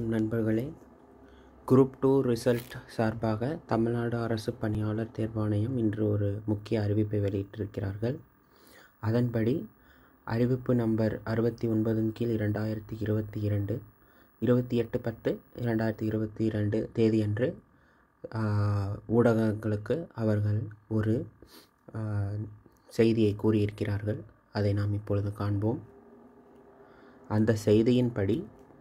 நண்பர்களே group two result சார்பாக தமிழ்நாடு அரசு பணியாளர் தேர்வாணையம் இன்று ஒரு முக்கிய அறிவிப்பை வெளியிட்டிருக்கிறார்கள் அதன்படி அறிவிப்பு நம்பர் அறுபத்தி ஒன்பதின் கீழ் இரண்டாயிரத்தி இருபத்தி இரண்டு இருபத்தி எட்டு பத்து இரண்டாயிரத்தி இருபத்தி இரண்டு தேதியன்று ஆஹ், ஊடகங்களுக்கு அவர்கள் ஒரு ஆஹ், செய்தியை கூறியிருக்கிறார்கள் அதை நாம் இப்பொழுது காண்போம் அந்த செய்தியின்படி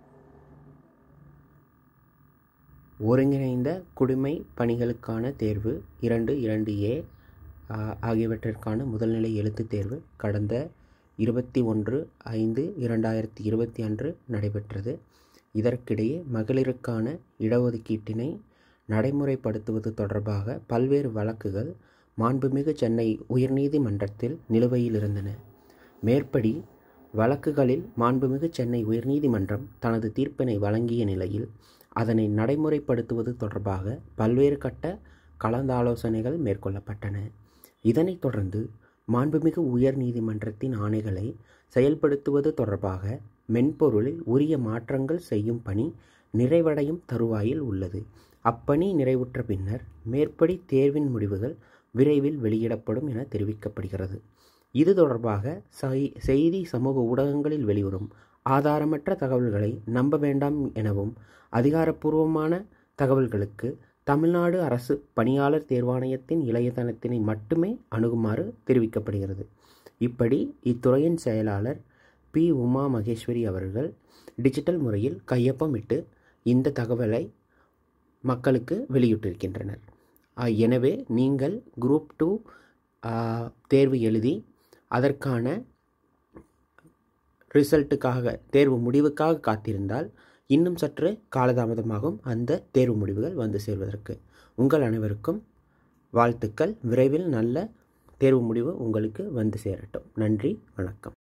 ஒருங்கிணைந்த குடிமை பணிகளுக்கான தேர்வு இரண்டு இரண்டு ஏ ஆகியவற்றிற்கான முதல்நிலை எழுத்துத் தேர்வு கடந்த இருபத்தி ஒன்று ஐந்து இரண்டாயிரத்தி இருபத்தி அன்று நடைபெற்றது இதற்கிடையே மகளிருக்கான இடஒதுக்கீட்டினை நடைமுறைப்படுத்துவது தொடர்பாக பல்வேறு வழக்குகள் மாண்புமிகு சென்னை உயர்நீதிமன்றத்தில் நிலுவையில் இருந்தன மேற்படி வழக்குகளில் மாண்புமிகு சென்னை உயர்நீதிமன்றம் தனது தீர்ப்பினை வழங்கிய நிலையில் அதனை நடைமுறைப்படுத்துவது தொடர்பாக பல்வேறு கட்ட கலந்தாலோசனைகள் மேற்கொள்ளப்பட்டன இதனைத் தொடர்ந்து மாண்புமிகு உயர் நீதிமன்றத்தின் ஆணைகளை செயல்படுத்துவது தொடர்பாக மென்பொருளில் உரிய மாற்றங்கள் செய்யும் பணி நிறைவடையும் தருவாயில் உள்ளது அப்பணி நிறைவுற்ற பின்னர் மேற்படி தேர்வின் முடிவுகள் விரைவில் வெளியிடப்படும் என தெரிவிக்கப்படுகிறது இது தொடர்பாக செய்- செய்தி சமூக ஊடகங்களில் வெளிவரும் ஆதாரமற்ற தகவல்களை நம்ப வேண்டாம் எனவும் அதிகாரப்பூர்வமான தகவல்களுக்கு தமிழ்நாடு அரசு பணியாளர் தேர்வாணையத்தின் இளையதளத்தினை மட்டுமே அணுகுமாறு தெரிவிக்கப்படுகிறது இப்படி இத்துறையின் செயலாளர் பி உமா மகேஸ்வரி அவர்கள் டிஜிட்டல் முறையில் கையொப்பமிட்டு இந்த தகவலை மக்களுக்கு வெளியிட்டிருக்கின்றனர் ஆ, எனவே நீங்கள் குரூப் டூ தேர்வு எழுதி அதற்கான ரிசல்ட்டுக்காக தேர்வு முடிவுக்காக காத்திருந்தால் இன்னும் சற்று காலதாமதமாகும் அந்த தேர்வு முடிவுகள் வந்து சேர்வதற்கு உங்கள் அனைவருக்கும் வாழ்த்துக்கள் விரைவில் நல்ல தேர்வு முடிவு உங்களுக்கு வந்து சேரட்டும் நன்றி வணக்கம்